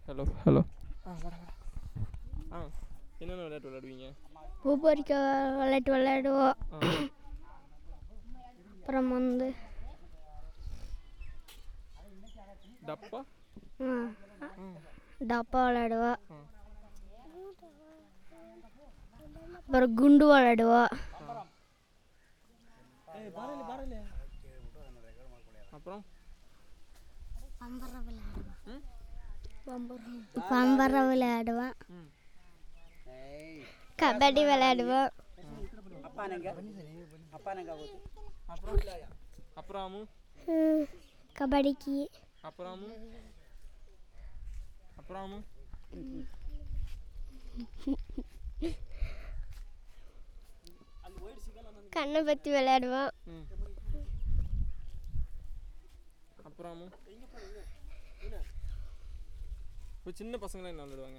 Hello hello ஆ வாடா வாடா ஆ என்னென்ன விளையாட்டு விளையாடுவீங்க பூ பறிக்க விளையாட்டு விளையாடுவோம் ஆ அப்புறம் வந்து டப்பா ஆ, ம் டப்பா விளையாடுவோம் ம். அப்புறம் குண்டு விளையாடுவோம் அப்புறம் பம்பரம் விளையாடுவோம் ம் பம்பரம் விளையாடுவோம் ம் கபடி விளையாடுவோம் அப்புறம் அப்புறமு ம், கபடிக்கு அப்புறமு அப்புறமு கண்ணை பற்றி விளையாடுவோம் ம் அப்புறமு இப்போ சின்ன பசங்களாம் என்ன விளையாடுவாங்க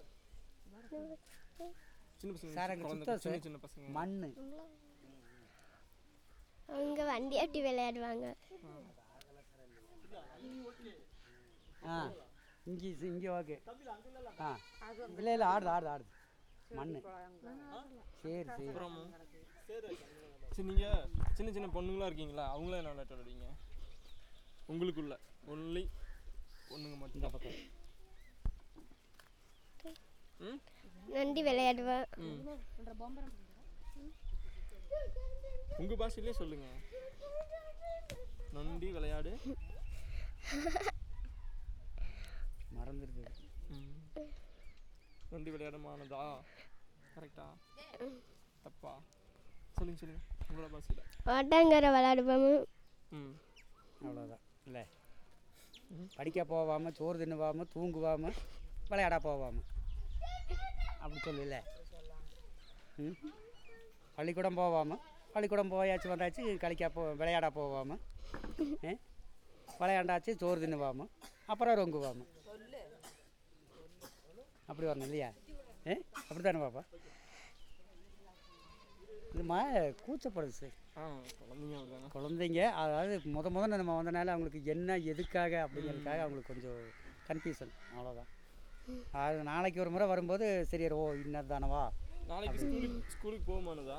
சின்ன பசங்க சார், அங்க குழந்தை- சுத்தம் சின்ன சார். சின்ன பசங்க மண்ணு அவங்க வண்டி ஆட்டி விளையாடுவாங்க ஆ இங்கே இங்கே ஓகே ஆ இல்லை இல்லை ஆடுது ஆடுது ஆடுது மண்ணு சரி சரி அப்புறமும் சரி நீங்கள் சின்ன சின்ன பொண்ணுங்களா இருக்கீங்களா அவங்களாம் என்ன விளையாட்டு விளையாடுவீங்க உங்களுக்குள்ள ஒன்லி பொண்ணுங்க மட்டும் ம் நண்டி விளையாடுவோம் ம் உங்கள் பாஷையிலே சொல்லுங்க நொண்டி விளையாடு மறந்துடுது ம் நொண்டி விளையாடுமானதா கரெக்டா தப்பா சொல்லுங்க சொல்லுங்க உங்களோட பாஷையில் ஓட்டாங்கரை விளையாடுவோம் ம் அவ்வளோதான் இல்லை படிக்க போகாமல் சோறு தின்னுவாமல் தூங்குவாமல் விளையாட போகாமல் அப்படி சொல்லல ம் பள்ளிக்கூடம் போகாமல் பள்ளிக்கூடம் போயாச்சு வந்தாச்சு கழிக்க போ விளையாட போகாமல் விளையாண்டாச்சு சோறு தின்னுவாமல் அப்புறம் ரொங்குவாமல் அப்படி வரணும் இல்லையா ஏ அப்படி தானே பாப்பா இதுமா கூச்சப்படுது சார் ஆ குழந்தைங்க அப்படிதானே குழந்தைங்க அதாவது முத முத நம்ம வந்தனால அவங்களுக்கு என்ன எதுக்காக அப்படிங்கிறதுக்காக அவங்களுக்கு கொஞ்சம் கன்ஃபியூஷன் அவ்வளோதான் அது நாளைக்கு ஒரு முறை வரும்போது சரி ஓ இன்னது தானவா நாளைக்கு ஸ்கூலுக்கு ஸ்கூலுக்கு போகுமானதா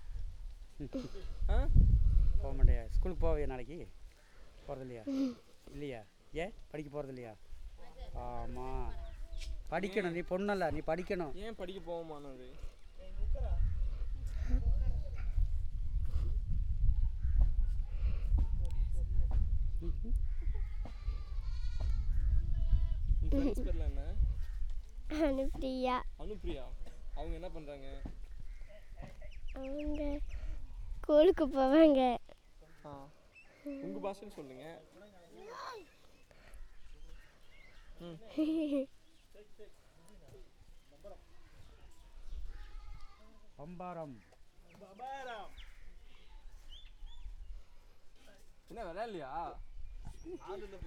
ஆ போக மாட்டியா ஸ்கூலுக்கு போவியா நாளைக்கு போகிறது இல்லையா இல்லையா ஏன் படிக்க போகிறது இல்லையா ஆமாம் படிக்கணும் நீ பொண்ணல்ல நீ படிக்கணும் ஏன் படிக்க போகுமானது உன் ஃப்ரெண்ட்ஸ் பேர்ல என்ன அனுப்பியா அனுப்பிரியா அவங்க என்ன பண்றாங்க அவங்க ஸ்கூலுக்கு போவாங்க ஆ உங்க பாஷையில் சொல்லுங்க ம் பம்பாரம் என்ன விளையாடலையா